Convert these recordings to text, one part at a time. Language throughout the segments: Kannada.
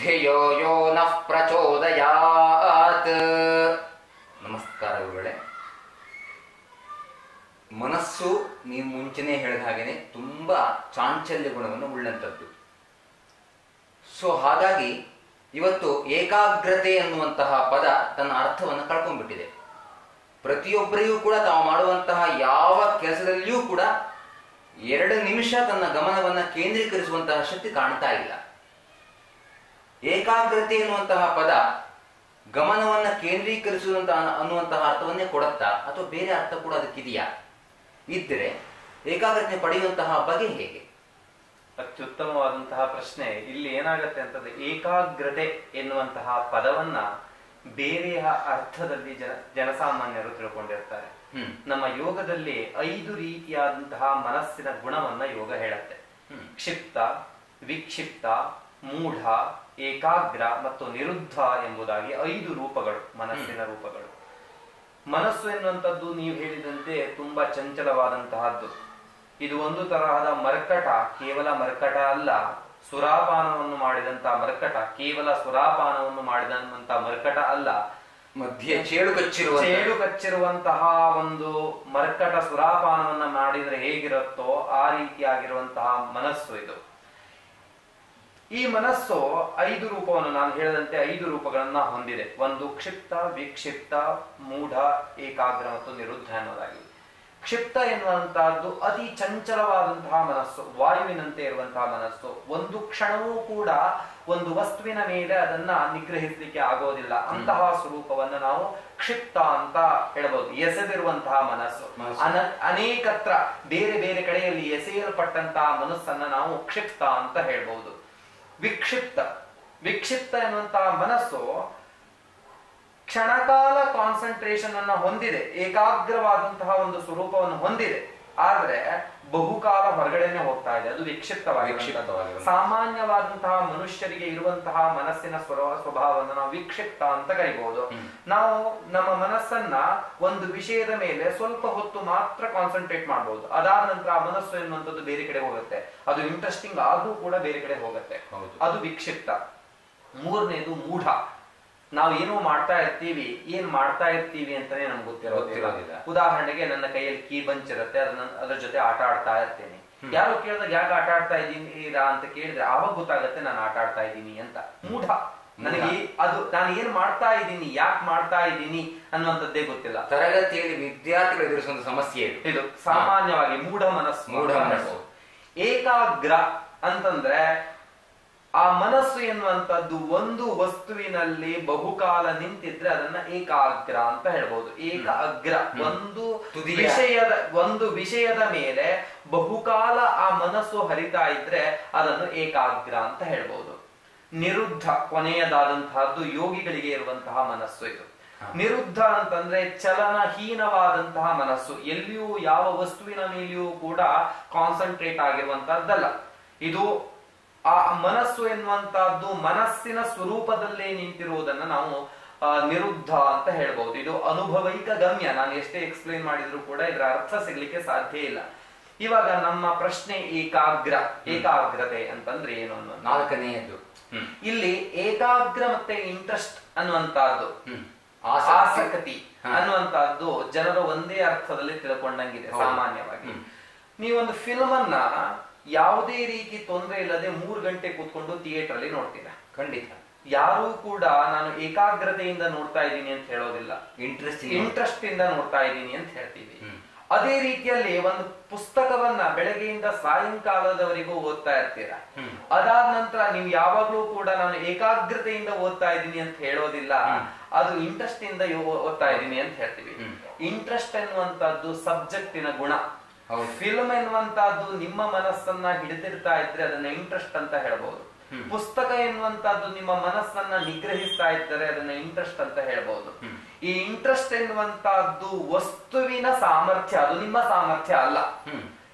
ಧಿಯೋ ಯೋ ನಃ ಪ್ರಚೋದಯಾತ್ ನಮಸ್ಕಾರ ಗುರುಗಳೇ ಮನಸ್ಸು ನೀವು ಮುಂಚೆನೇ ಹೇಳಿದ ಹಾಗೇನೆ ತುಂಬಾ ಚಾಂಚಲ್ಯ ಗುಣವನ್ನು ಉಳ್ಳಂಥದ್ದು ಸೊ ಹಾಗಾಗಿ ಇವತ್ತು ಏಕಾಗ್ರತೆ ಎನ್ನುವಂತಹ ಪದ ತನ್ನ ಅರ್ಥವನ್ನು ಕಳ್ಕೊಂಡ್ಬಿಟ್ಟಿದೆ ಪ್ರತಿಯೊಬ್ಬರಿಗೂ ಕೂಡ ತಾವು ಮಾಡುವಂತಹ ಯಾವ ಕೆಲಸದಲ್ಲಿಯೂ ಕೂಡ ಎರಡು ನಿಮಿಷ ತನ್ನ ಗಮನವನ್ನ ಕೇಂದ್ರೀಕರಿಸುವಂತಹ ಶಕ್ತಿ ಕಾಣ್ತಾ ಇಲ್ಲ ಏಕಾಗ್ರತೆ ಎನ್ನುವಂತಹ ಪದ ಗಮನವನ್ನ ಕೇಂದ್ರೀಕರಿಸುವಂತ ಅನ್ನುವಂತಹ ಅರ್ಥವನ್ನೇ ಕೊಡುತ್ತಾ ಅಥವಾ ಬೇರೆ ಅರ್ಥ ಕೂಡ ಅದಕ್ಕಿದೆಯಾ ಇದ್ದರೆ ಏಕಾಗ್ರತೆ ಪಡೆಯುವಂತಹ ಬಗೆ ಹೇಗೆ ಅತ್ಯುತ್ತಮವಾದಂತಹ ಪ್ರಶ್ನೆ ಇಲ್ಲಿ ಏನಾಗತ್ತೆ ಅಂತಂದ್ರೆ ಏಕಾಗ್ರತೆ ಎನ್ನುವಂತಹ ಪದವನ್ನ ಬೇರೆಯ ಅರ್ಥದಲ್ಲಿ ಜನ ಜನಸಾಮಾನ್ಯರು ತಿಳ್ಕೊಂಡಿರ್ತಾರೆ ಹ್ಮ್ ನಮ್ಮ ಯೋಗದಲ್ಲಿ ಐದು ರೀತಿಯಾದಂತಹ ಮನಸ್ಸಿನ ಗುಣವನ್ನ ಯೋಗ ಹೇಳುತ್ತೆ ಹ್ಮ್. ಕ್ಷಿಪ್ತ ವಿಕ್ಷಿಪ್ತ ಮೂಢ ಏಕಾಗ್ರ ಮತ್ತು ನಿರುದ್ಧ ಎಂಬುದಾಗಿ ಐದು ರೂಪಗಳು ಮನಸ್ಸಿನ ರೂಪಗಳು ಮನಸ್ಸು ಎನ್ನುವಂಥದ್ದು ನೀವು ಹೇಳಿದಂತೆ ತುಂಬಾ ಚಂಚಲವಾದಂತಹದ್ದು ಇದು ಒಂದು ತರಹದ ಮರ್ಕಟ ಕೇವಲ ಮರ್ಕಟ ಅಲ್ಲ ಸುರಾಪಾನವನ್ನು ಮಾಡಿದಂತಹ ಮರ್ಕಟ ಕೇವಲ ಸುರಾಪಾನವನ್ನು ಮಾಡಿದಂತ ಮರ್ಕಟ ಅಲ್ಲ ಮಧ್ಯೆ ಚೇಳು ಕಚ್ಚಿರುವ ಚೇಳು ಕಚ್ಚಿರುವಂತಹ ಒಂದು ಮರ್ಕಟ ಸುರಾಪಾನವನ್ನ ಮಾಡಿದ್ರೆ ಹೇಗಿರುತ್ತೋ ಆ ರೀತಿಯಾಗಿರುವಂತಹ ಮನಸ್ಸು ಇದು ಈ ಮನಸ್ಸು ಐದು ರೂಪವನ್ನು ನಾನು ಹೇಳಿದಂತೆ ಐದು ರೂಪಗಳನ್ನ ಹೊಂದಿದೆ ಒಂದು ಕ್ಷಿಪ್ತ ವಿಕ್ಷಿಪ್ತ ಮೂಢ ಏಕಾಗ್ರ ಮತ್ತು ನಿರುದ್ಧ ಅನ್ನೋದಾಗಿ ಕ್ಷಿಪ್ತ ಎನ್ನುವಂತಹದ್ದು ಅತಿ ಚಂಚಲವಾದಂತಹ ಮನಸ್ಸು ವಾಯುವಿನಂತೆ ಇರುವಂತಹ ಮನಸ್ಸು ಒಂದು ಕ್ಷಣವೂ ಕೂಡ ಒಂದು ವಸ್ತುವಿನ ಮೇಲೆ ಅದನ್ನ ನಿಗ್ರಹಿಸಲಿಕ್ಕೆ ಆಗೋದಿಲ್ಲ ಅಂತಹ ಸ್ವರೂಪವನ್ನು ನಾವು ಕ್ಷಿಪ್ತ ಅಂತ ಹೇಳ್ಬೋದು ಎಸೆದಿರುವಂತಹ ಮನಸ್ಸು ಮನಸ್ಸು. ಅನ ಅನೇಕತ್ರ ಬೇರೆ ಬೇರೆ ಕಡೆಯಲ್ಲಿ ಎಸೆಯಲ್ಪಟ್ಟಂತಹ ಮನಸ್ಸನ್ನ ನಾವು ಕ್ಷಿಪ್ತ ಅಂತ ಹೇಳ್ಬಹುದು ವಿಕ್ಷಿಪ್ತ ವಿಕ್ಷಿಪ್ತ ಎನ್ನುವಂತಹ ಮನಸ್ಸು ಕ್ಷಣಕಾಲ ಕಾನ್ಸಂಟ್ರೇಷನ್ ಅನ್ನ ಹೊಂದಿದೆ ಏಕಾಗ್ರವಾದಂತಹ ಒಂದು ಸ್ವರೂಪವನ್ನು ಹೊಂದಿದೆ ಆದ್ರೆ ಬಹುಕಾಲ ಹೊರಗಡೆನೆ ಹೋಗ್ತಾ ಇದೆ ಅದು ವಿಕ್ಷಿಪ್ತವಾಗಿ ವಿಕ್ಷಿಪ್ತವಾಗಿರುವಂತಹ. ಸಾಮಾನ್ಯವಾದಂತಹ ಮನುಷ್ಯರಿಗೆ ಇರುವಂತಹ ಮನಸ್ಸಿನ ಸ್ವರ ಸ್ವಭಾವವನ್ನು ನಾವು ವಿಕ್ಷಿಪ್ತ ಅಂತ ಕರಿಬಹುದು ನಾವು ನಮ್ಮ ಮನಸ್ಸನ್ನ ಒಂದು ವಿಷಯದ ಮೇಲೆ ಸ್ವಲ್ಪ ಹೊತ್ತು ಮಾತ್ರ ಕಾನ್ಸಂಟ್ರೇಟ್ ಮಾಡಬಹುದು ಅದಾದ ನಂತರ ಆ ಮನಸ್ಸು ಎನ್ನುವಂಥದ್ದು ಬೇರೆ ಕಡೆ ಹೋಗುತ್ತೆ ಅದು ಇಂಟ್ರೆಸ್ಟಿಂಗ್ ಆದ್ರೂ ಕೂಡ ಬೇರೆ ಕಡೆ ಹೋಗುತ್ತೆ ಹೌದು. ಅದು ವಿಕ್ಷಿಪ್ತ ಮೂರನೇದು ಮೂಢ ನಾವು ಏನೋ ಮಾಡ್ತಾ ಇರ್ತೀವಿ ಏನ್ ಮಾಡ್ತಾ ಇರ್ತೀವಿ ಅಂತಾನೆ ನಮ್ಗೆ ಗೊತ್ತಿರೋದಿಲ್ಲ ಗೊತ್ತಿರೋದಿಲ್ಲ. ಉದಾಹರಣೆಗೆ ನನ್ನ ಕೈಯಲ್ಲಿ ಕೀ ಬಂಚ್ ಇರುತ್ತೆ ಅದನ್ನ ಅದ್ರ ಜೊತೆ ಆಟ ಆಡ್ತಾ ಇರ್ತೇನೆ ಯಾರೋ ಕೇಳಿದಾಗ ಯಾಕೆ ಆಟ ಆಡ್ತಾ ಇದ್ದೀರಾ ಅಂತ ಕೇಳಿದ್ರೆ ಆವಾಗ ಗೊತ್ತಾಗತ್ತೆ ನಾನು ಆಟ ಆಡ್ತಾ ಇದ್ದೀನಿ ಅಂತ ಮೂಢ ನನಗೆ ಈ- ಅದು ನಾನು ಏನ್ ಮಾಡ್ತಾ ಇದ್ದೀನಿ ಯಾಕೆ ಮಾಡ್ತಾ ಇದ್ದೀನಿ ಅನ್ನುವಂಥದ್ದೇ ಗೊತ್ತಿಲ್ಲ ತರಗತಿಯಲ್ಲಿ ವಿದ್ಯಾರ್ಥಿಗಳು ಎದುರಿಸುವಂತ ಸಮಸ್ಯೆ ಇದು ಇದು ಸಾಮಾನ್ಯವಾಗಿ ಮೂಢ ಮನಸ್ಸು ಮೂಢ ಅಂತ ಮನಸ್ಸು. ಹೇಳ್ಬೋದು. ಏಕಾಗ್ರ ಅಂತಂದ್ರೆ ಆ ಮನಸ್ಸು ಎನ್ನುವಂಥದ್ದು ಒಂದು ವಸ್ತುವಿನಲ್ಲಿ ಬಹುಕಾಲ ನಿಂತಿದ್ರೆ ಅದನ್ನ ಏಕಾಗ್ರ ಅಂತ ಹೇಳ್ಬೋದು ಏಕಾಗ್ರ ಒಂದು ತುದಿಯ. ವಿಷಯದ ಒಂದು ವಿಷಯದ ಮೇಲೆ ಬಹುಕಾಲ ಆ ಮನಸ್ಸು ಹರಿತಾ ಇದ್ರೆ ಅದನ್ನು ಏಕಾಗ್ರ ಅಂತ ಹೇಳ್ಬೋದು ನಿರುದ್ಧ ಕೊನೆಯದಾದಂತಹದ್ದು ಯೋಗಿಗಳಿಗೆ ಇರುವಂತಹ ಮನಸ್ಸು ಇದು ನಿರುದ್ಧ ಅಂತಂದ್ರೆ ಚಲನಹೀನವಾದಂತಹ ಮನಸ್ಸು ಎಲ್ಲಿಯೂ ಯಾವ ವಸ್ತುವಿನ ಮೇಲೆಯೂ ಕೂಡ ಕಾನ್ಸಂಟ್ರೇಟ್ ಆಗಿರುವಂತಹದ್ದಲ್ಲ ಇದು ಆ ಮನಸ್ಸು ಎನ್ನುವಂತಹದ್ದು ಮನಸ್ಸಿನ ಸ್ವರೂಪದಲ್ಲೇ ನಿಂತಿರುವುದನ್ನ ನಾವು ಆ, ನಿರುದ್ಧ ಅಂತ ಹೇಳ್ಬಹುದು ಇದು ಅನುಭವೈಕ ಗಮ್ಯ ನಾನು ಎಷ್ಟೇ ಎಕ್ಸ್ಪ್ಲೈನ್ ಮಾಡಿದ್ರು ಕೂಡ ಇದರ ಅರ್ಥ ಸಿಗ್ಲಿಕ್ಕೆ ಸಾಧ್ಯ ಇಲ್ಲ ಇವಾಗ ನಮ್ಮ ಪ್ರಶ್ನೆ ಏಕಾಗ್ರ ಏಕಾಗ್ರತೆ ಅಂತಂದ್ರೆ ಏನು ಅನ್ನೋದು ನಾಲ್ಕನೆಯದು ಹ್ಮ್ ಇಲ್ಲಿ ಏಕಾಗ್ರ ಮತ್ತೆ ಇಂಟ್ರೆಸ್ಟ್ ಅನ್ನುವಂತಹದ್ದು ಹ್ಮ್ ಆಸಕ್ತಿ ಅನ್ನುವಂತಹದ್ದು ಜನರು ಒಂದೇ ಅರ್ಥದಲ್ಲಿ ತಿಳ್ಕೊಂಡಂಗಿದೆ ಹೌದು. ಸಾಮಾನ್ಯವಾಗಿ ಹ್ಮ್. ನೀವೊಂದು ಫಿಲ್ಮ್ ಅನ್ನ ಯಾವುದೇ ರೀತಿ ತೊಂದರೆ ಇಲ್ಲದೆ ಮೂರು ಗಂಟೆ ಕೂತ್ಕೊಂಡು ಥಿಯೇಟರ್ ಅಲ್ಲಿ ನೋಡ್ತೀರಾ ಖಂಡಿತ ಯಾರೂ ಕೂಡ ನಾನು ಏಕಾಗ್ರತೆಯಿಂದ ನೋಡ್ತಾ ಇದ್ದೀನಿ ಅಂತ ಹೇಳೋದಿಲ್ಲ ಇಂಟ್ರೆಸ್ಟ್ ಇಂಟ್ರೆಸ್ಟ್ ಇಂದ ನೋಡ್ತಾ ಇದ್ದೀನಿ ಅಂತ ಹೇಳ್ತೀವಿ ಹ್ಮ್. ಅದೇ ರೀತಿಯಲ್ಲಿ ಒಂದು ಪುಸ್ತಕವನ್ನ ಬೆಳಗ್ಗೆಯಿಂದ ಸಾಯಂಕಾಲದವರೆಗೂ ಓದ್ತಾ ಇರ್ತೀರಾ ಹ್ಮ್. ಅದಾದ ನಂತರ ನೀವು ಯಾವಾಗ್ಲೂ ಕೂಡ ನಾನು ಏಕಾಗ್ರತೆಯಿಂದ ಓದ್ತಾ ಇದ್ದೀನಿ ಅಂತ ಹೇಳೋದಿಲ್ಲ ಅದು ಇಂಟ್ರೆಸ್ಟ್ ಇಂದ ಯೋ- ಓದ್ತಾ ಇದ್ದೀನಿ ಅಂತ ಹೇಳ್ತೀವಿ ಹ್ಮ್. ಇಂಟ್ರೆಸ್ಟ್ ಎನ್ನುವಂತದ್ದು ಸಬ್ಜೆಕ್ಟಿನ ಗುಣ ಹೌದು. ಫಿಲ್ಮ್ ಎನ್ನುವಂತಹದ್ದು ನಿಮ್ಮ ಮನಸ್ಸನ್ನ ಹಿಡಿದಿರ್ತಾ ಇದ್ರೆ ಅದನ್ನ ಇಂಟ್ರೆಸ್ಟ್ ಅಂತ ಹೇಳ್ಬಹುದು ಹ್ಮ್. ಪುಸ್ತಕ ಎನ್ನುವಂತಹದ್ದು ನಿಮ್ಮ ಮನಸ್ಸನ್ನ ನಿಗ್ರಹಿಸ್ತಾ ಇದ್ದರೆ ಅದನ್ನ ಇಂಟ್ರೆಸ್ಟ್ ಅಂತ ಹೇಳ್ಬಹುದು ಹ್ಮ್. ಈ ಇಂಟ್ರೆಸ್ಟ್ ಎನ್ನುವಂತಹದ್ದು ವಸ್ತುವಿನ ಸಾಮರ್ಥ್ಯ ಅದು ನಿಮ್ಮ ಸಾಮರ್ಥ್ಯ ಅಲ್ಲ ಹ್ಮ್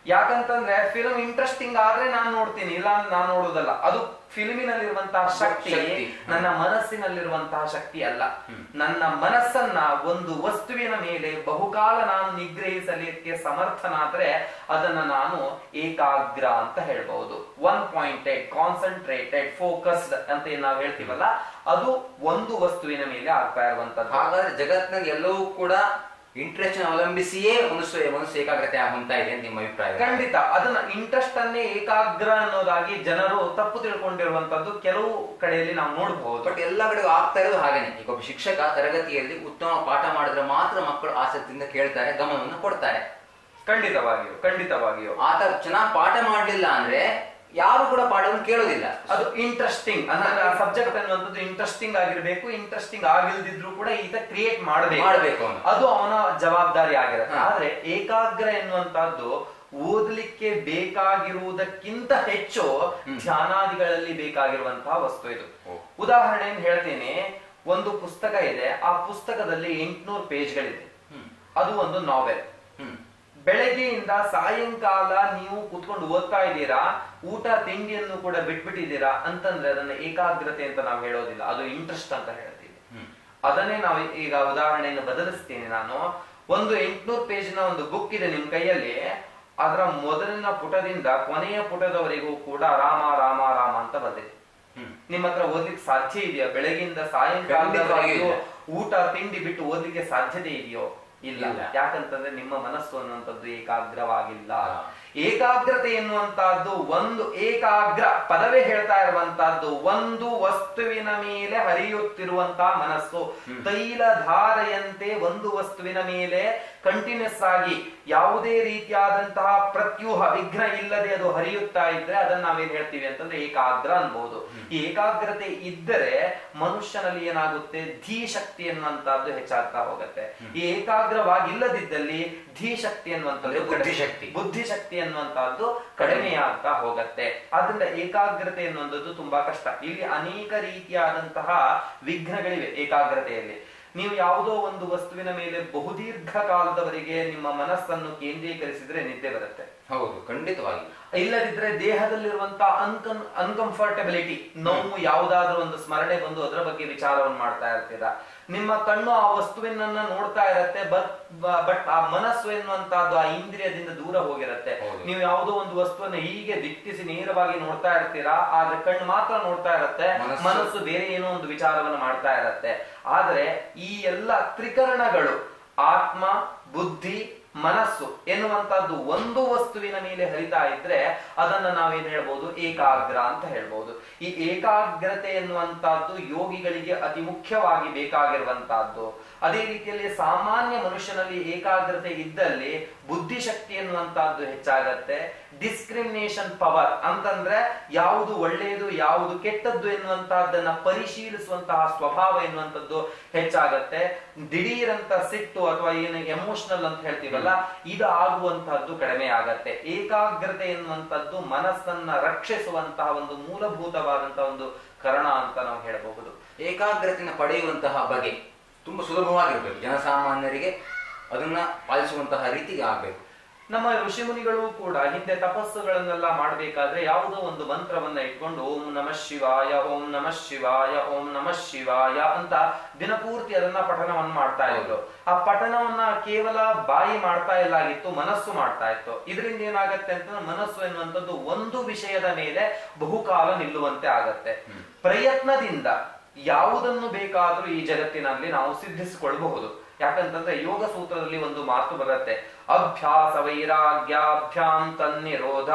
ಯಾಕಂತಂದ್ರೆ ಫಿಲ್ಮ್ ಇಂಟ್ರೆಸ್ಟಿಂಗ್ ಆದ್ರೆ ನಾನು ನೋಡ್ತೀನಿ ಇಲ್ಲ ಅಂದ್ರೆ ನಾನು ನೋಡುದಲ್ಲ ಅದು ಫಿಲ್ಮಿನಲ್ಲಿರುವಂತಹ ಶಕ್ತಿ ಶಕ್ತಿ. ನನ್ನ ಮನಸ್ಸಿನಲ್ಲಿರುವಂತಹ ಶಕ್ತಿ ಅಲ್ಲ ನನ್ನ ಮನಸ್ಸನ್ನ ಒಂದು ವಸ್ತುವಿನ ಮೇಲೆ ಬಹುಕಾಲ ನಾನು ನಿಗ್ರಹಿಸಲಿಕ್ಕೆ ಸಮರ್ಥನಾದ್ರೆ ಅದನ್ನ ನಾನು ಏಕಾಗ್ರ ಅಂತ ಹೇಳ್ಬಹುದು ಒನ್ ಪಾಯಿಂಟೆಡ್ ಕಾನ್ಸಂಟ್ರೇಟೆಡ್ ಫೋಕಸ್ಡ್ ಅಂತ ಏನ್ ನಾವು ಹೇಳ್ತೀವಲ್ಲ ಅದು ಒಂದು ವಸ್ತುವಿನ ಮೇಲೆ ಆಗ್ತಾ ಇರುವಂತದ್ದು ಹಾಗಾದ್ರೆ ಜಗತ್ತಿನಲ್ಲಿ ಎಲ್ಲವೂ ಕೂಡ ಇಂಟ್ರೆಸ್ಟ್ ಅವಲಂಬಿಸಿಯೇ ಮನುಷ್ಯ ಮನಸ್ಸು ಏಕಾಗ್ರತೆ ಹೊಂದ್ತಾ ಇದೆ ಅಂತ ನಿಮ್ಮ ಅಭಿಪ್ರಾಯ ಖಂಡಿತ ಅದನ್ನ ಇಂಟ್ರೆಸ್ಟ್ ಅನ್ನೇ ಏಕಾಗ್ರ ಅನ್ನೋದಾಗಿ ಜನರು ತಪ್ಪು ತಿಳ್ಕೊಂಡಿರುವಂತದ್ದು ಕೆಲವು ಕಡೆಯಲ್ಲಿ ನಾವು ನೋಡಬಹುದು ಬಟ್ ಎಲ್ಲ ಕಡೆಗೂ ಆಗ್ತಾ ಇರೋದು ಹಾಗೇನೆ ಈಗ ಒಬ್ಬ ಶಿಕ್ಷಕ ತರಗತಿಯಲ್ಲಿ ಉತ್ತಮ ಪಾಠ ಮಾಡಿದ್ರೆ ಮಾತ್ರ ಮಕ್ಕಳು ಆಸಕ್ತಿಯಿಂದ ಕೇಳ್ತಾರೆ ಗಮನವನ್ನು ಕೊಡ್ತಾರೆ ಖಂಡಿತವಾಗಿಯೂ ಖಂಡಿತವಾಗಿಯೂ ಆತ ಚೆನ್ನಾಗಿ ಪಾಠ ಮಾಡ್ಲಿಲ್ಲ ಅಂದ್ರೆ ಯಾರು ಕೂಡ ಪಾಠವನ್ನು ಕೇಳೋದಿಲ್ಲ ಅದು ಇಂಟ್ರೆಸ್ಟಿಂಗ್ ಅಂದ್ರೆ ಆ ಸಬ್ಜೆಕ್ಟ್ ಅನ್ನುವಂಥದ್ದು ಇಂಟ್ರೆಸ್ಟಿಂಗ್ ಆಗಿರ್ಬೇಕು ಇಂಟ್ರೆಸ್ಟಿಂಗ್ ಆಗಿಲ್ದಿದ್ರು ಕೂಡ ಈತ ಕ್ರಿಯೇಟ್ ಮಾಡಬೇಕು ಮಾಡ್ಬೇಕು ಅವನು. ಅದು ಅವನ ಜವಾಬ್ದಾರಿ ಆಗಿರುತ್ತೆ ಹಾ. ಆದ್ರೆ ಏಕಾಗ್ರ ಎನ್ನುವಂತಹದ್ದು ಓದಲಿಕ್ಕೆ ಬೇಕಾಗಿರುವುದಕ್ಕಿಂತ ಹೆಚ್ಚು ಧ್ಯಾನಾದಿಗಳಲ್ಲಿ ಬೇಕಾಗಿರುವಂತಹ ವಸ್ತು ಇದು ಓ. ಉದಾಹರಣೆ ಹೇಳ್ತೀನಿ ಒಂದು ಪುಸ್ತಕ ಇದೆ ಆ ಪುಸ್ತಕದಲ್ಲಿ ಎಂಟ್ನೂರು ಪೇಜ್ಗಳಿದೆ ಹ್ಮ್. ಅದು ಒಂದು ನಾವೆಲ್ ಹ್ಮ್ ಬೆಳಗ್ಗೆಯಿಂದ ಸಾಯಂಕಾಲ ನೀವು ಕುತ್ಕೊಂಡು ಓದ್ತಾ ಇದ್ದೀರಾ ಊಟ ತಿಂಡಿಯನ್ನು ಕೂಡ ಬಿಟ್ಬಿಟ್ಟಿದ್ದೀರಾ ಅಂತಂದ್ರೆ ಅದನ್ನ ಏಕಾಗ್ರತೆ ಅಂತ ನಾವು ಹೇಳೋದಿಲ್ಲ ಅದು ಇಂಟ್ರೆಸ್ಟ್ ಅಂತ ಹೇಳ್ತೀವಿ ಹ್ಮ್ ಅದನ್ನೇ ನಾವು ಈಗ ಉದಾಹರಣೆಯನ್ನು ಬದಲಿಸ್ತೀನಿ ನಾನು ಒಂದು ಎಂಟ್ನೂರು ಪೇಜಿನ ಒಂದು ಬುಕ್ ಇದೆ ನಿಮ್ ಕೈಯಲ್ಲಿ ಅದರ ಮೊದಲಿನ ಪುಟದಿಂದ ಕೊನೆಯ ಪುಟದವರೆಗೂ ಕೂಡ ರಾಮ ರಾಮ ರಾಮ ಅಂತ ಬಂದಿದೆ ಹ್ಮ್ ನಿಮ್ಮ ಹತ್ರ ಓದ್ಲಿಕ್ಕೆ ಸಾಧ್ಯ ಇದೆಯಾ ಬೆಳಗಿಂದ ಖಂಡಿತವಾಗಿಯೂ ಸಾಯಂಕಾಲ ಇಲ್ಲ. ಊಟ ತಿಂಡಿ ಬಿಟ್ಟು ಓದ್ಲಿಕ್ಕೆ ಸಾಧ್ಯತೆ ಇದೆಯೋ ಇಲ್ಲ ಇಲ್ಲ. ಯಾಕಂತಂದ್ರೆ ನಿಮ್ಮ ಮನಸ್ಸು ಅನ್ನುವಂಥದ್ದು ಏಕಾಗ್ರವಾಗಿಲ್ಲ ಹಾ. ಏಕಾಗ್ರತೆ ಎನ್ನುವಂತಹದ್ದು ಒಂದು ಏಕಾಗ್ರ ಪದವೇ ಹೇಳ್ತಾ ಇರುವಂತಹದ್ದು ಒಂದು ವಸ್ತುವಿನ ಮೇಲೆ ಹರಿಯುತ್ತಿರುವಂತಹ ಮನಸ್ಸು ತೈಲ ಧಾರೆಯಂತೆ ಒಂದು ವಸ್ತುವಿನ ಮೇಲೆ ಕಂಟಿನ್ಯೂಸ್ ಆಗಿ ಯಾವುದೇ ರೀತಿಯಾದಂತಹ ಪ್ರತ್ಯೂಹ ವಿಘ್ನ ಇಲ್ಲದೆ ಅದು ಹರಿಯುತ್ತಾ ಇದ್ರೆ ಅದನ್ನ ನಾವೇನ್ ಹೇಳ್ತೀವಿ ಅಂತಂದ್ರೆ ಏಕಾಗ್ರ ಅನ್ಬಹುದು ಈ ಏಕಾಗ್ರತೆ ಇದ್ದರೆ ಮನುಷ್ಯನಲ್ಲಿ ಏನಾಗುತ್ತೆ ಧೀ ಶಕ್ತಿ ಎನ್ನುವಂತಹದ್ದು ಹೆಚ್ಚಾಗ್ತಾ ಹೋಗುತ್ತೆ ಈ ಏಕಾಗ್ರವಾಗಿಲ್ಲದಿದ್ದಲ್ಲಿ ಧೀ ಶಕ್ತಿ ಅನ್ನುವಂಥದ್ದು ಅಂದ್ರೆ ಬುದ್ಧಿಶಕ್ತಿ. ಬುದ್ಧಿಶಕ್ತಿ ಅನ್ನುವಂತಹದ್ದು ಕಡಿಮೆಯಾಗ್ತಾ ಹೋಗುತ್ತೆ ಆದ್ರಿಂದ ಏಕಾಗ್ರತೆ ಎನ್ನುವಂಥದ್ದು ತುಂಬಾ ಕಷ್ಟ ಇಲ್ಲಿ ಅನೇಕ ರೀತಿಯಾದಂತಹ ವಿಘ್ನಗಳಿವೆ ಏಕಾಗ್ರತೆಯಲ್ಲಿ ನೀವು ಯಾವುದೋ ಒಂದು ವಸ್ತುವಿನ ಮೇಲೆ ಬಹುದೀರ್ಘ ಕಾಲದವರೆಗೆ ನಿಮ್ಮ ಮನಸ್ಸನ್ನು ಕೇಂದ್ರೀಕರಿಸಿದ್ರೆ ನಿದ್ದೆ ಬರುತ್ತೆ ಹೌದು ಖಂಡಿತವಾಗಿ ಇಲ್ಲದಿದ್ರೆ ದೇಹದಲ್ಲಿರುವಂತಹ ಅನ್ಕನ್ ಅನ್ಕಂಫರ್ಟಬಿಲಿಟಿ ನೋವು ಯಾವುದಾದ್ರೂ ಒಂದು ಸ್ಮರಣೆ ಬಂದು ಅದರ ಬಗ್ಗೆ ವಿಚಾರವನ್ನು ಮಾಡ್ತಾ ಇರ್ತೀರಾ ನಿಮ್ಮ ಕಣ್ಣು ಆ ವಸ್ತುವಿನನ್ನ ನೋಡ್ತಾ ಇರತ್ತೆ ಬಟ್ ಬಟ್ ಆ ಮನಸ್ಸು ಎನ್ನುವಂತಹದ್ದು ಆ ಇಂದ್ರಿಯದಿಂದ ದೂರ ಹೋಗಿರತ್ತೆ ಹೌದು. ನೀವು ಯಾವುದೋ ಒಂದು ವಸ್ತುವನ್ನ ಹೀಗೆ ದಿಟ್ಟಿಸಿ ನೇರವಾಗಿ ನೋಡ್ತಾ ಇರ್ತೀರಾ ಆದ್ರೆ ಕಣ್ಣು ಮಾತ್ರ ನೋಡ್ತಾ ಇರತ್ತೆ ಮನಸ್ಸು- ಮನಸ್ಸು ಬೇರೆ ಏನೋ ಒಂದು ವಿಚಾರವನ್ನು ಮಾಡ್ತಾ ಇರತ್ತೆ ಆದ್ರೆ ಈ ಎಲ್ಲ ತ್ರಿಕರಣಗಳು ಆತ್ಮ ಬುದ್ಧಿ ಮನಸ್ಸು ಎನ್ನುವಂತಹದ್ದು ಒಂದು ವಸ್ತುವಿನ ಮೇಲೆ ಹರಿತಾ ಇದ್ರೆ ಅದನ್ನ ನಾವೇನ್ ಹೇಳ್ಬೋದು ಏಕಾಗ್ರ ಅಂತ ಹೇಳ್ಬೋದು ಈ ಏಕಾಗ್ರತೆ ಎನ್ನುವಂತಹದ್ದು ಯೋಗಿಗಳಿಗೆ ಅತಿ ಮುಖ್ಯವಾಗಿ ಬೇಕಾಗಿರುವಂತಹದ್ದು ಅದೇ ರೀತಿಯಲ್ಲಿ ಸಾಮಾನ್ಯ ಮನುಷ್ಯನಲ್ಲಿ ಏಕಾಗ್ರತೆ ಇದ್ದಲ್ಲಿ ಬುದ್ಧಿಶಕ್ತಿ ಎನ್ನುವಂತಹದ್ದು ಹೆಚ್ಚಾಗತ್ತೆ ಡಿಸ್ಕ್ರಿಮಿನೇಷನ್ ಪವರ್ ಅಂತಂದ್ರೆ ಯಾವುದು ಒಳ್ಳೆಯದು ಯಾವುದು ಕೆಟ್ಟದ್ದು ಎನ್ನುವಂತಹದ್ದನ್ನ ಪರಿಶೀಲಿಸುವಂತಹ ಸ್ವಭಾವ ಎನ್ನುವಂಥದ್ದು ಹೆಚ್ಚಾಗತ್ತೆ ದಿಢೀರಂತ ಸಿಟ್ಟು ಅಥವಾ ಏನು ಎಮೋಷನಲ್ ಅಂತ ಹೇಳ್ತೀವಲ್ಲ ಇದು ಆಗುವಂತಹದ್ದು ಕಡಿಮೆ ಆಗತ್ತೆ ಏಕಾಗ್ರತೆ ಎನ್ನುವಂಥದ್ದು ಮನಸ್ಸನ್ನ ರಕ್ಷಿಸುವಂತಹ ಒಂದು ಮೂಲಭೂತವಾದಂತಹ ಒಂದು ಕರಣ ಅಂತ ನಾವು ಹೇಳಬಹುದು ಏಕಾಗ್ರತೆಯನ್ನು ಪಡೆಯುವಂತಹ ಬಗೆ ತುಂಬಾ ಸುಲಭವಾಗಿರ್ಬೇಕು ಜನಸಾಮಾನ್ಯರಿಗೆ ಅದನ್ನ ಪಾಲಿಸುವಂತಹ ರೀತಿಗೆ ಆಗ್ಬೇಕು ನಮ್ಮ ಋಷಿಮುನಿಗಳು ಕೂಡ ಹಿಂದೆ ತಪಸ್ಸುಗಳನ್ನೆಲ್ಲ ಮಾಡಬೇಕಾದ್ರೆ ಯಾವುದೋ ಒಂದು ಮಂತ್ರವನ್ನ ಇಟ್ಕೊಂಡು ಓಂ ನಮಃ ಶಿವಾಯ ಓಂ ನಮಃ ಶಿವಾಯ ಓಂ ನಮಃ ಶಿವಾಯ ಅಂತ ದಿನಪೂರ್ತಿ ಅದನ್ನ ಪಠಣವನ್ನ ಮಾಡ್ತಾ ಇದ್ರು ಆ ಪಠಣವನ್ನ ಕೇವಲ ಬಾಯಿ ಮಾಡ್ತಾ ಇಲ್ಲಾಗಿತ್ತು ಮನಸ್ಸು ಮಾಡ್ತಾ ಇತ್ತು ಇದರಿಂದ ಏನಾಗತ್ತೆ ಅಂತಂದ್ರೆ ಮನಸ್ಸು ಎನ್ನುವಂಥದ್ದು ಒಂದು ವಿಷಯದ ಮೇಲೆ ಬಹುಕಾಲ ನಿಲ್ಲುವಂತೆ ಆಗತ್ತೆ ಪ್ರಯತ್ನದಿಂದ ಯಾವುದನ್ನು ಬೇಕಾದ್ರೂ ಈ ಜಗತ್ತಿನಲ್ಲಿ ನಾವು ಸಿದ್ಧಿಸಿಕೊಳ್ಳಬಹುದು ಯಾಕಂತಂದ್ರೆ ಯೋಗ ಸೂತ್ರದಲ್ಲಿ ಒಂದು ಮಾತು ಬರುತ್ತೆ ಅಭ್ಯಾಸ ವೈರಾಗ್ಯಾಭ್ಯಾಂ ತನ್ನಿರೋಧ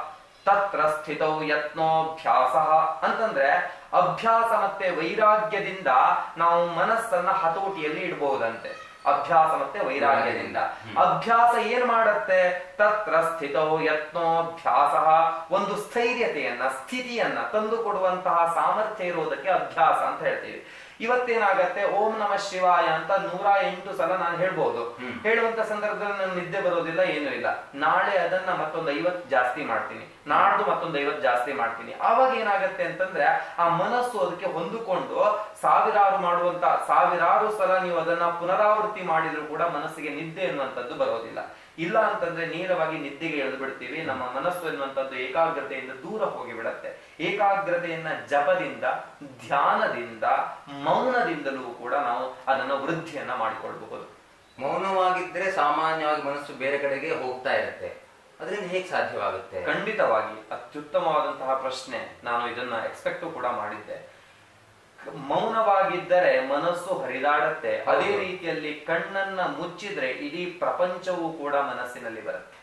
ತತ್ರ ಸ್ಥಿತೌ ಯತ್ನೋಭ್ಯಾಸ ಅಂತಂದ್ರೆ ಅಭ್ಯಾಸ ಮತ್ತೆ ವೈರಾಗ್ಯದಿಂದ ನಾವು ಮನಸ್ಸನ್ನ ಹತೋಟಿಯಲ್ಲಿ ಇಡಬಹುದಂತೆ ಅಭ್ಯಾಸ ಮತ್ತೆ ವೈರಾಗ್ಯದಿಂದ ಅಭ್ಯಾಸ ಏನ್ ಮಾಡತ್ತೆ ತತ್ರ ಸ್ಥಿತೌ ಯತ್ನೋಭ್ಯಾಸ ಒಂದು ಸ್ಥೈರ್ಯತೆಯನ್ನ ಸ್ಥಿತಿಯನ್ನ ತಂದು ಕೊಡುವಂತಹ ಸಾಮರ್ಥ್ಯ ಇರುವುದಕ್ಕೆ ಅಭ್ಯಾಸ ಅಂತ ಹೇಳ್ತೀವಿ ಇವತ್ತೇನಾಗತ್ತೆ ಓಂ ನಮ ಶಿವಾಯ ಅಂತ ನೂರ ಎಂಟು ಸಲ ನಾನು ಹೇಳ್ಬಹುದು ಹೇಳುವಂತ ಸಂದರ್ಭದಲ್ಲಿ ನನಗೆ ನಿದ್ದೆ ಬರೋದಿಲ್ಲ ಏನೂ ಇಲ್ಲ ನಾಳೆ ಅದನ್ನ ಮತ್ತೊಂದು ಐವತ್ ಜಾಸ್ತಿ ಮಾಡ್ತೀನಿ ನಾಡ್ದು ಮತ್ತೊಂದು ಐವತ್ ಜಾಸ್ತಿ ಮಾಡ್ತೀನಿ ಆವಾಗ ಏನಾಗತ್ತೆ ಅಂತಂದ್ರೆ ಆ ಮನಸ್ಸು ಅದಕ್ಕೆ ಹೊಂದಿಕೊಂಡು ಸಾವಿರಾರು ಮಾಡುವಂತ ಸಾವಿರಾರು ಸಲ ನೀವು ಅದನ್ನ ಪುನರಾವೃತ್ತಿ ಮಾಡಿದ್ರು ಕೂಡ ಮನಸ್ಸಿಗೆ ನಿದ್ದೆ ಅನ್ನುವಂಥದ್ದು ಬರೋದಿಲ್ಲ ಇಲ್ಲ ಅಂತಂದ್ರೆ ನೇರವಾಗಿ ನಿದ್ದೆಗೆ ಎಳೆದು ಬಿಡ್ತೀವಿ ನಮ್ಮ ಮನಸ್ಸು ಎನ್ನುವಂಥದ್ದು ಏಕಾಗ್ರತೆಯಿಂದ ದೂರ ಹೋಗಿ ಬಿಡತ್ತೆ ಏಕಾಗ್ರತೆಯನ್ನ ಜಪದಿಂದ ಧ್ಯಾನದಿಂದ ಮೌನದಿಂದಲೂ ಕೂಡ ನಾವು ಅದನ್ನ ವೃದ್ಧಿಯನ್ನ ಮಾಡಿಕೊಳ್ಬಹುದು ಮೌನವಾಗಿದ್ರೆ ಸಾಮಾನ್ಯವಾಗಿ ಮನಸ್ಸು ಬೇರೆ ಕಡೆಗೆ ಹೋಗ್ತಾ ಇರುತ್ತೆ ಅದರಿಂದ ಹೇಗೆ ಸಾಧ್ಯವಾಗುತ್ತೆ ಖಂಡಿತವಾಗಿ ಅತ್ಯುತ್ತಮವಾದಂತಹ ಪ್ರಶ್ನೆ ನಾನು ಇದನ್ನ ಎಕ್ಸ್ಪೆಕ್ಟ್ ಕೂಡ ಮಾಡಿದ್ದೆ ಮೌನವಾಗಿದ್ದರೆ ಮನಸ್ಸು ಹರಿದಾಡತ್ತೆ ಅದೇ ಹೌದು. ರೀತಿಯಲ್ಲಿ ಕಣ್ಣನ್ನ ಮುಚ್ಚಿದ್ರೆ ಇಡೀ ಪ್ರಪಂಚವೂ ಕೂಡ ಮನಸ್ಸಿನಲ್ಲಿ ಬರುತ್ತೆ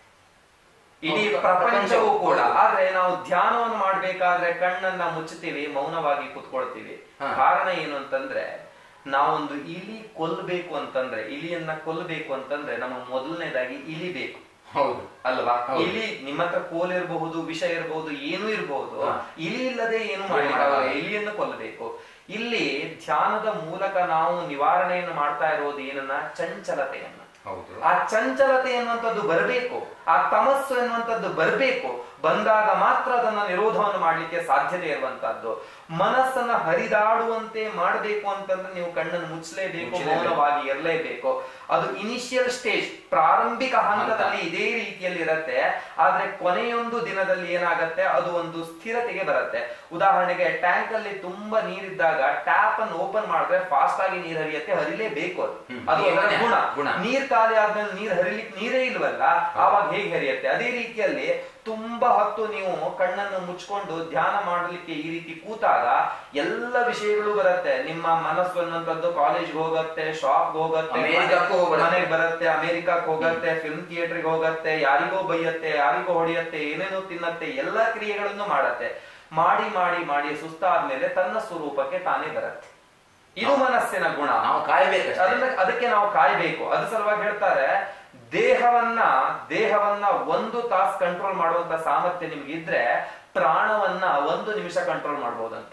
ಇಡೀ ಹೌದು, ಪ್ರಪಂಚವೂ ಕೂಡ ಹೌದು. ಆದ್ರೆ ನಾವು ಧ್ಯಾನವನ್ನು ಮಾಡ್ಬೇಕಾದ್ರೆ ಕಣ್ಣನ್ನ ಮುಚ್ಚುತ್ತೀವಿ ಮೌನವಾಗಿ ಕುತ್ಕೊಳ್ತೀವಿ ಹಾ. ಕಾರಣ ಏನು ಅಂತಂದ್ರೆ ನಾವೊಂದು ಇಲಿ ಕೊಲ್ಲಬೇಕು ಅಂತಂದ್ರೆ ಇಲಿಯನ್ನ ಕೊಲ್ಲಬೇಕು ಅಂತಂದ್ರೆ ನಮ್ಮ ಮೊದಲನೇದಾಗಿ ಇಲಿ ಬೇಕು ಹೌದು ಅಲ್ವಾ ಹೌದು. ಇಲಿ ನಿಮ್ಮ ಹತ್ರ ಕೋಲ್ ಇರಬಹುದು ವಿಷ ಇರಬಹುದು ಏನೂ ಇರಬಹುದು ಹಾ. ಇಲಿ ಇಲ್ಲದೆ ಏನು ಏನು ಮಾಡಲಿಕ್ಕೆ ಮಾಡಲ್ಲ. ಇಲಿಯನ್ನು ಕೊಲ್ಲಬೇಕು ಇಲ್ಲಿ ಧ್ಯಾನದ ಮೂಲಕ ನಾವು ನಿವಾರಣೆಯನ್ನು ಮಾಡ್ತಾ ಇರೋದು ಏನನ್ನ ಚಂಚಲತೆಯನ್ನ ಹೌದು ಆ ಚಂಚಲತೆ ಎನ್ನುವಂಥದ್ದು ಬರಬೇಕು ಆ ತಮಸ್ಸು ಎನ್ನುವಂಥದ್ದು ಬರಬೇಕು ಬಂದಾಗ ಮಾತ್ರ ಅದನ್ನ ನಿರೋಧವನ್ನು ಮಾಡ್ಲಿಕ್ಕೆ ಸಾಧ್ಯತೆ ಇರುವಂತಹದ್ದು ಮನಸ್ಸನ್ನ ಹರಿದಾಡುವಂತೆ ಮಾಡಬೇಕು ಅಂತಂದ್ರೆ ನೀವು ಕಣ್ಣನ್ನು ಮುಚ್ಚಲೇಬೇಕು ಮುಚ್ಚಲೇಬೇಕು. ಮೌನವಾಗಿ ಇರಲೇಬೇಕು ಅದು ಇನಿಷಿಯಲ್ ಸ್ಟೇಜ್ ಪ್ರಾರಂಭಿಕ ಹಂತದಲ್ಲಿ ಇದೇ ರೀತಿಯಲ್ಲಿ ಇರತ್ತೆ ಆದ್ರೆ ಕೊನೆಯೊಂದು ದಿನದಲ್ಲಿ ಏನಾಗತ್ತೆ ಅದು ಒಂದು ಸ್ಥಿರತೆಗೆ ಬರುತ್ತೆ ಉದಾಹರಣೆಗೆ ಟ್ಯಾಂಕ್ ಅಲ್ಲಿ ತುಂಬಾ ನೀರಿದ್ದಾಗ ಟ್ಯಾಪ್ ಅನ್ನು ಓಪನ್ ಮಾಡಿದ್ರೆ ಫಾಸ್ಟ್ ಆಗಿ ನೀರು ಹರಿಯತ್ತೆ ಹರಿಲೇಬೇಕು ಅದು ಹ್ಮ್. ಅದು ಅದರ ನೀರಿನ ಗುಣ ಗುಣ. ನೀರ್ ಖಾಲಿ ಆದ್ಮೇಲೆ ನೀರ್ ಹರಿಲಿಕ್ಕೆ ನೀರೇ ಇಲ್ವಲ್ಲ ಆವಾಗ ಹೇಗೆ ಹರಿಯತ್ತೆ ಅದೇ ರೀತಿಯಲ್ಲಿ ತುಂಬಾ ಹೊತ್ತು ನೀವು ಕಣ್ಣನ್ನು ಮುಚ್ಕೊಂಡು ಧ್ಯಾನ ಮಾಡಲಿಕ್ಕೆ ಈ ರೀತಿ ಕೂತಾಗ ಎಲ್ಲ ವಿಷಯಗಳು ಬರುತ್ತೆ ನಿಮ್ಮ ಮನಸ್ಸು ಅನ್ನುವಂಥದ್ದು ಕಾಲೇಜ್ ಹೋಗತ್ತೆ ಶಾಪ್ ಹೋಗತ್ತೆ ಅಮೆರಿಕಕ್ಕೂ ಹೋಗ್ಬಿಡುತ್ತೆ. ಮನೆಗೆ ಬರುತ್ತೆ ಅಮೆರಿಕಕ್ಕೆ ಹೋಗತ್ತೆ ಫಿಲ್ಮ್ ಥಿಯೇಟರ್ಗೆ ಹೋಗತ್ತೆ ಯಾರಿಗೋ ಬೈಯತ್ತೆ ಯಾರಿಗೋ ಹೊಡೆಯತ್ತೆ ಏನೇನೋ ತಿನ್ನತ್ತೆ ಎಲ್ಲ ಕ್ರಿಯೆಗಳನ್ನು ಮಾಡತ್ತೆ ಮಾಡಿ ಮಾಡಿ ಮಾಡಿ ಸುಸ್ತಾದ್ಮೇಲೆ ತನ್ನ ಸ್ವರೂಪಕ್ಕೆ ತಾನೇ ಬರುತ್ತೆ ಇದು ಮನಸ್ಸಿನ ಗುಣ ನಾವು ಕಾಯ್ಬೇಕಷ್ಟೇ ಅದನ್ನ ಅದಕ್ಕೆ ನಾವು ಕಾಯ್ಬೇಕು ಅದ್ರ ಸಲುವಾಗಿ ಹೇಳ್ತಾರೆ ದೇಹವನ್ನ ದೇಹವನ್ನ ಒಂದು ತಾಸು ಕಂಟ್ರೋಲ್ ಮಾಡುವಂತ ಸಾಮರ್ಥ್ಯ ನಿಮ್ಗೆ ಇದ್ರೆ ಪ್ರಾಣವನ್ನ ಒಂದು ನಿಮಿಷ ಕಂಟ್ರೋಲ್ ಮಾಡಬಹುದಂತೆ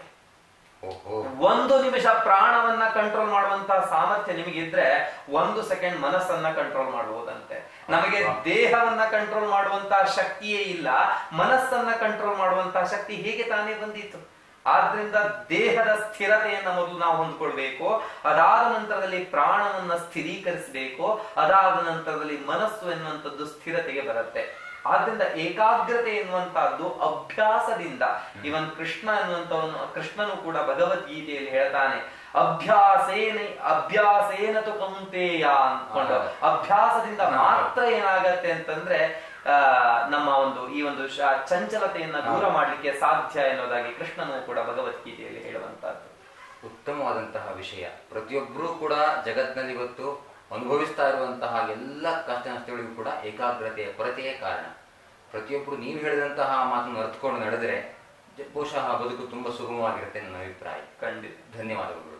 ಓಹೋ ಒಂದು ನಿಮಿಷ ಪ್ರಾಣವನ್ನ ಕಂಟ್ರೋಲ್ ಮಾಡುವಂತಹ ಸಾಮರ್ಥ್ಯ ನಿಮಗಿದ್ರೆ ಒಂದು ಸೆಕೆಂಡ್ ಮನಸ್ಸನ್ನ ಕಂಟ್ರೋಲ್ ಮಾಡಬಹುದಂತೆ ನಮಗೆ ದೇಹವನ್ನ ಕಂಟ್ರೋಲ್ ಮಾಡುವಂತಹ ಶಕ್ತಿಯೇ ಇಲ್ಲ ಮನಸ್ಸನ್ನ ಕಂಟ್ರೋಲ್ ಮಾಡುವಂತಹ ಶಕ್ತಿ ಹೇಗೆ ತಾನೇ ಬಂದಿತ್ತು ಆದ್ರಿಂದ ದೇಹದ ಸ್ಥಿರತೆಯನ್ನ ಮೊದಲು ನಾವು ಹೊಂದ್ಕೊಳ್ಬೇಕು ಅದಾದ ನಂತರದಲ್ಲಿ ಪ್ರಾಣವನ್ನ ಸ್ಥಿರೀಕರಿಸಬೇಕು ಅದಾದ ನಂತರದಲ್ಲಿ ಮನಸ್ಸು ಎನ್ನುವಂಥದ್ದು ಸ್ಥಿರತೆಗೆ ಬರುತ್ತೆ ಆದ್ರಿಂದ ಏಕಾಗ್ರತೆ ಎನ್ನುವಂತಹದ್ದು ಅಭ್ಯಾಸದಿಂದ ಇವನ್ ಕೃಷ್ಣ ಎನ್ನುವಂತವನು ಕೃಷ್ಣನು ಕೂಡ ಭಗವದ್ಗೀತೆಯಲ್ಲಿ ಹೇಳ್ತಾನೆ ಅಭ್ಯಾಸೇನ ಅಭ್ಯಾಸೇನ ತು ಕೌಂತೆಯ ಅಂದ್ಕೊಂಡು ಅಭ್ಯಾಸದಿಂದ ಮಾತ್ರ ಏನಾಗತ್ತೆ ಅಂತಂದ್ರೆ ಆ, ನಮ್ಮ ಒಂದು ಈ ಒಂದು ಶ- ಚಂಚಲತೆಯನ್ನ ದೂರ ಮಾಡ್ಲಿಕ್ಕೆ ಸಾಧ್ಯ ಎನ್ನುವುದಾಗಿ ಕೃಷ್ಣನು ಕೂಡ ಭಗವದ್ಗೀತೆಯಲ್ಲಿ ಹೇಳುವಂತಹದ್ದು ಉತ್ತಮವಾದಂತಹ ವಿಷಯ ಪ್ರತಿಯೊಬ್ಬರೂ ಕೂಡ ಜಗತ್ತಿನಲ್ಲಿ ಇವತ್ತು ಅನುಭವಿಸ್ತಾ ಇರುವಂತಹ ಎಲ್ಲ ಕಷ್ಟ ನಷ್ಟಗಳಿಗೂ ಕೂಡ ಏಕಾಗ್ರತೆಯ ಕೊರತೆಯೇ ಕಾರಣ ಪ್ರತಿಯೊಬ್ಬರು ನೀವು ಹೇಳಿದಂತಹ ಮಾತನ್ನು ಅರ್ಥಕೊಂಡು ನಡೆದರೆ ಜ- ಬಹುಶಃ ಬದುಕು ತುಂಬಾ ಸುಗಮವಾಗಿರುತ್ತೆ ನನ್ನ ಅಭಿಪ್ರಾಯ ಖಂಡಿತ ಧನ್ಯವಾದಗಳು